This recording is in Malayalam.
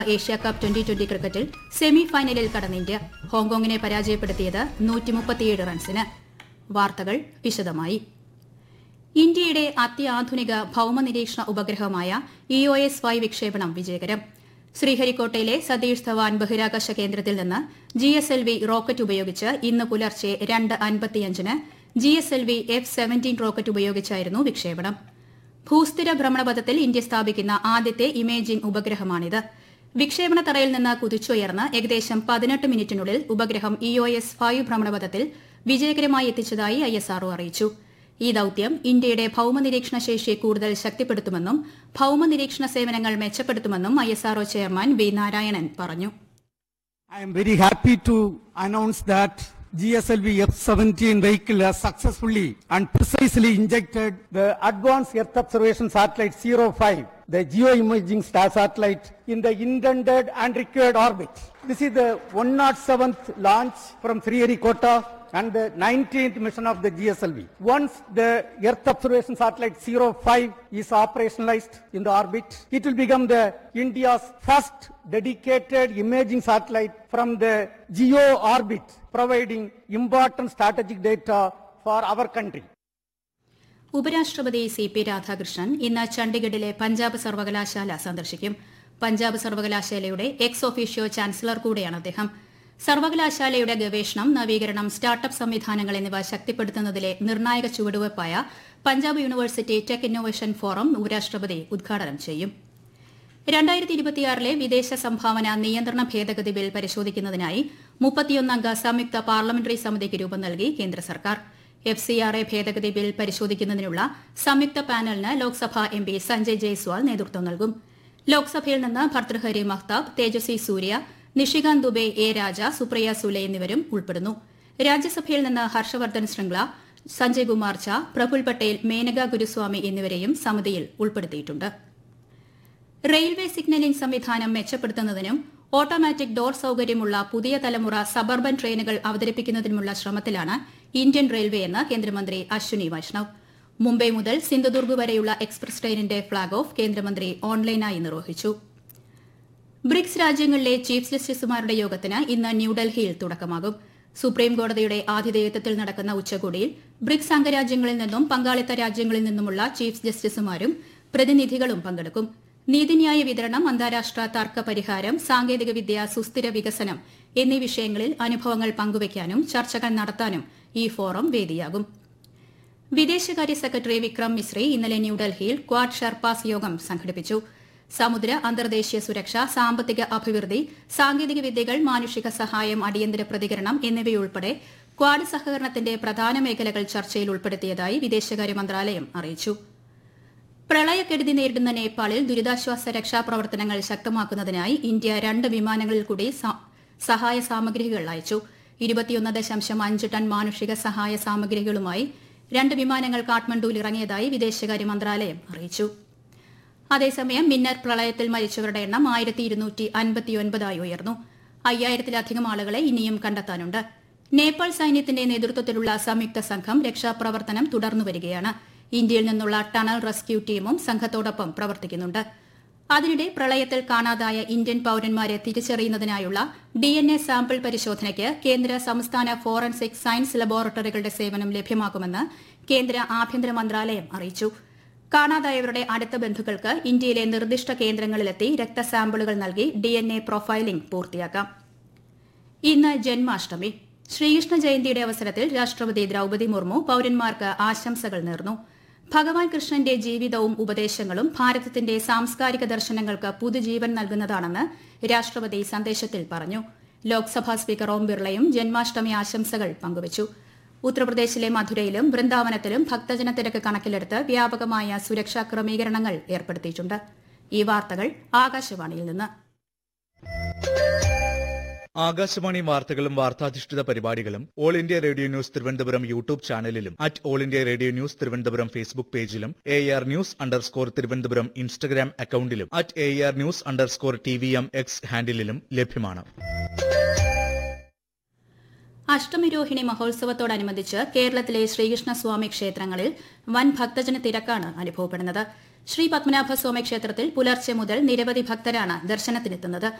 ഏഷ്യ കപ്പ് ട്വന്റി ട്വന്റി ക്രിക്കറ്റിൽ സെമി ഫൈനലിൽ കടന്ന ഇന്ത്യ ഹോങ്കോങ്ങിനെ പരാജയപ്പെടുത്തിയത് നൂറ്റിമുപ്പത്തിയേഴ് റൺസിന് വാർത്തകൾ വിശദമായി ഇന്ത്യയുടെ അത്യാധുനിക ഭൌമനിരീക്ഷണ ഉപഗ്രഹമായ ഇ ഒ എസ് വൈ വിക്ഷേപണം വിജയകരം ശ്രീഹരിക്കോട്ടയിലെ സതീഷ് ധവാൻ ബഹിരാകാശ കേന്ദ്രത്തിൽ നിന്ന് G S L V rocket ഉപയോഗിച്ച് ഇന്ന് പുലർച്ചെ രണ്ട് അൻപത്തിയഞ്ചിന് G S L V F seventeen rocket ഉപയോഗിച്ചായിരുന്നു വിക്ഷേപണം ഭൂസ്ഥിര ഭ്രമണപഥത്തിൽ ഇന്ത്യ സ്ഥാപിക്കുന്ന ആദ്യത്തെ ഇമേജിംഗ് ഉപഗ്രഹമാണിത് വിക്ഷേപണ തറയിൽ നിന്ന് കുതിച്ചുയർന്ന് ഏകദേശം പതിനെട്ട് മിനിറ്റിനുള്ളിൽ ഉപഗ്രഹം ഇ ഒ എസ് ഫൈവ് ഭ്രമണപഥത്തിൽ വിജയകരമായി എത്തിച്ചതായി ഐ എസ് ആർഒ അറിയിച്ചു ഈ ദൌത്യം ഇന്ത്യയുടെ ഭൌമനിരീക്ഷണ ശേഷി കൂടുതൽ ശക്തിപ്പെടുത്തുമെന്നും ഭൌമനിരീക്ഷണ സേവനങ്ങൾ മെച്ചപ്പെടുത്തുമെന്നും I S R O chairman V Narayanan പറഞ്ഞു I am very happy to announce that GSLV F-17 vehicle has successfully and precisely injected the Advanced Earth Observation Satellite 05, the geoimaging star satellite, in the intended and required orbit. This is the 107th launch from Sriharikota and the 19th mission of the GSLV. Once the Earth Observation Satellite 05 is operationalized in the orbit, it will become the India's first dedicated imaging satellite from the geo orbit, providing important strategic data for our country. ഉപരാഷ്ട്രപതി സി പി രാധാകൃഷ്ണൻ ഇന്ന് ചണ്ഡീഗഡിലെ പഞ്ചാബ് സർവകലാശാല സന്ദർശിക്കും പഞ്ചാബ് സർവകലാശാലയുടെ എക്സ് ഒഫീഷ്യോ ചാൻസലർ കൂടെയാണ് അദ്ദേഹം സർവകലാശാലയുടെ ഗവേഷണം നവീകരണം സ്റ്റാർട്ടപ്പ് സംവിധാനങ്ങൾ എന്നിവ ശക്തിപ്പെടുത്തുന്നതിലെ നിർണായക ചുവടുവയ്പായ Punjab university tech innovation forum ഉപരാഷ്ട്രപതി ഉദ്ഘാടനം ചെയ്യും രണ്ടായിരത്തി ഇരുപത്തിയാറിലെ വിദേശ സംഭാവന നിയന്ത്രണ ഭേദഗതി ബിൽ പരിശോധിക്കുന്നതിനായി മുപ്പത്തിയൊന്നംഗ സംയുക്ത പാർലമെന്ററി സമിതിക്ക് രൂപം നൽകി കേന്ദ്ര സർക്കാർ എഫ് സി ആർ എ ഭേദഗതി ബിൽ പരിശോധിക്കുന്നതിനുള്ള സംയുക്ത പാനലിന് ലോക്സഭാ എം പി സഞ്ജയ് ജയ്സ്വാൾ നേതൃത്വം നൽകും ലോക്സഭയിൽ നിന്ന് ഭർത്തൃഹരി മഹ്താബ് തേജസ്വി സൂര്യ നിഷികാന്ത് ദുബെ എ രാജ സുപ്രിയ സുലെ എന്നിവരും ഉൾപ്പെടുന്നു രാജ്യസഭയിൽ നിന്ന് ഹർഷവർദ്ധൻ ശൃംഗ്ല സഞ്ജയ് കുമാർ ഝാ പ്രഫുൽ പട്ടേൽ മേനക ഗുരുസ്വാമി എന്നിവരെയും സമിതിയിൽ ഉൾപ്പെടുത്തിയിട്ടുണ്ട് റെയിൽവേ സിഗ്നലിംഗ് സംവിധാനം മെച്ചപ്പെടുത്തുന്നതിനും ഓട്ടോമാറ്റിക് ഡോർ സൌകര്യമുള്ള പുതിയ തലമുറ സബർബൻ ട്രെയിനുകൾ അവതരിപ്പിക്കുന്നതിനുമുള്ള ശ്രമത്തിലാണ് ഇന്ത്യൻ റെയിൽവേ എന്ന് കേന്ദ്രമന്ത്രി അശ്വിനി വൈഷ്ണവ് മുംബൈ മുതൽ സിന്ധുദുർഗ് വരെയുള്ള എക്സ്പ്രസ് ട്രെയിനിന്റെ ഫ്ളാഗ് ഓഫ് കേന്ദ്രമന്ത്രി ഓൺലൈനായി നിർവഹിച്ചു ബ്രിക്സ് രാജ്യങ്ങളിലെ ചീഫ് ജസ്റ്റിസുമാരുടെ യോഗത്തിന് ഇന്ന് ന്യൂഡൽഹിയിൽ തുടക്കമാകും സുപ്രീം കോടതിയുടെ ആതിഥേയത്വത്തിൽ നടക്കുന്ന ഉച്ചകോടിയിൽ ബ്രിക്സ് അംഗരാജ്യങ്ങളിൽ നിന്നും പങ്കാളിത്ത രാജ്യങ്ങളിൽ നിന്നുമുള്ള ചീഫ് ജസ്റ്റിസുമാരും പ്രതിനിധികളും പങ്കെടുക്കും നീതിന്യായ വിതരണം അന്താരാഷ്ട്ര തർക്ക പരിഹാരം സാങ്കേതികവിദ്യ സുസ്ഥിര വികസനം എന്നീ വിഷയങ്ങളിൽ അനുഭവങ്ങൾ പങ്കുവയ്ക്കാനും ചർച്ചകൾ നടത്താനും ഈ ഫോറം വേദിയാകും വിദേശകാര്യ സെക്രട്ടറി വിക്രം മിശ്രി ഇന്നലെ ന്യൂഡൽഹിയിൽ ക്വാഡ് ഷെർപ്പാസ് യോഗം സംഘടിപ്പിച്ചു സമുദ്ര അന്തർദേശീയ സുരക്ഷ സാമ്പത്തിക അഭിവൃദ്ധി സാങ്കേതിക വിദ്യകൾ മാനുഷിക സഹായം അടിയന്തര പ്രതികരണം എന്നിവയുൾപ്പെടെ ക്വാഡ് സഹകരണത്തിന്റെ പ്രധാന മേഖലകൾ ചർച്ചയിൽ ഉൾപ്പെടുത്തിയതായി വിദേശകാര്യ മന്ത്രാലയം അറിയിച്ചു പ്രളയക്കെടുതി നേരിടുന്ന നേപ്പാളിൽ ദുരിതാശ്വാസ രക്ഷാപ്രവർത്തനങ്ങൾ ശക്തമാക്കുന്നതിനായി ഇന്ത്യ രണ്ട് വിമാനങ്ങളിൽ കൂടി സ- സഹായ സാമഗ്രികൾ അയച്ചു ഇരുപത്തിയൊന്ന് ദശാംശം അഞ്ച് ടൺ മാനുഷിക സഹായ സാമഗ്രികളുമായി രണ്ട് വിമാനങ്ങൾ കാഠ്മണ്ഡുവിൽ ഇറങ്ങിയതായി വിദേശകാര്യ മന്ത്രാലയം അറിയിച്ചു അതേസമയം മിന്നർ പ്രളയത്തിൽ മരിച്ചവരുടെ എണ്ണം ആയിരത്തി ഇരുന്നൂറ്റി അൻപത്തിയൊൻപതായി ഉയർന്നു അയ്യായിരത്തിലധികം ആളുകളെ ഇനിയും കണ്ടെത്താനുണ്ട് നേപ്പാൾ സൈന്യത്തിന്റെ നേതൃത്വത്തിലുള്ള സംയുക്ത സംഘം രക്ഷാപ്രവർത്തനം തുടർന്നു വരികയാണ് ഇന്ത്യയിൽ നിന്നുള്ള ടണൽ റെസ്ക്യൂ ടീമും സംഘത്തോടൊപ്പം പ്രവർത്തിക്കുന്നുണ്ട് അതിനിടെ പ്രളയത്തിൽ കാണാതായ ഇന്ത്യൻ പൌരന്മാരെ തിരിച്ചറിയുന്നതിനായുള്ള ഡി എൻ എ സാമ്പിൾ പരിശോധനയ്ക്ക് കേന്ദ്ര സംസ്ഥാന ഫോറൻസിക് സയൻസ് ലബോറട്ടറികളുടെ സേവനം ലഭ്യമാക്കുമെന്ന് കേന്ദ്ര ആഭ്യന്തര മന്ത്രാലയം അറിയിച്ചു കാണാതായവരുടെ അടുത്ത ബന്ധുക്കൾക്ക് ഇന്ത്യയിലെ നിർദ്ദിഷ്ട കേന്ദ്രങ്ങളിലെത്തി രക്തസാമ്പിളുകൾ നൽകി ഡി എൻ എ പ്രൊഫൈലിംഗ് പൂർത്തിയാക്കാം ഇന്ന് ജന്മാഷ്ടമി ശ്രീകൃഷ്ണ ജയന്തിയുടെ അവസരത്തിൽ രാഷ്ട്രപതി ദ്രൌപതി മുർമു പൌരന്മാർക്ക് ആശംസകൾ നേർന്നു ഭഗവാൻ കൃഷ്ണന്റെ ജീവിതവും ഉപദേശങ്ങളും ഭാരതത്തിന്റെ സാംസ്കാരിക ദർശനങ്ങൾക്ക് പുതുജീവൻ നൽകുന്നതാണെന്ന് രാഷ്ട്രപതി സന്ദേശത്തിൽ പറഞ്ഞു ലോക്സഭാ സ്പീക്കർ ഓം ബിർളയും ജന്മാഷ്ടമി ആശംസകൾ പങ്കുവച്ചു ഉത്തർപ്രദേശിലെ മധുരയിലും വൃന്ദാവനത്തിലും ഭക്തജന തിരക്ക് കണക്കിലെടുത്ത് വ്യാപകമായ സുരക്ഷാ ക്രമീകരണങ്ങൾ ഏർപ്പെടുത്തിയിട്ടുണ്ട് ഈ വാർത്തകൾ ആകാശവാണിയിൽ നിന്ന് ആകാശവാണി വാർത്തകളും വാർത്താധിഷ്ഠിത പരിപാടികളും all India radio news Thiruvananthapuram YouTube ചാനലിലും at all India radio news Thiruvananthapuram Facebook പേജിലും A R news underscore Thiruvananthapuram Instagram അക്കൌണ്ടിലും at A R news underscore T V M X ഹാൻഡിലും ലഭ്യമാണ് അഷ്ടമിരോഹിണി മഹോത്സവത്തോടനുബന്ധിച്ച് കേരളത്തിലെ ശ്രീകൃഷ്ണസ്വാമി ക്ഷേത്രങ്ങളിൽ വൻ ഭക്തജന തിരക്കാണ് അനുഭവപ്പെടുന്നത് ശ്രീ പത്മനാഭ സ്വാമി ക്ഷേത്രത്തിൽ പുലർച്ചെ മുതൽ നിരവധി ഭക്തരാണ് ദർശനത്തിനെത്തുന്നത്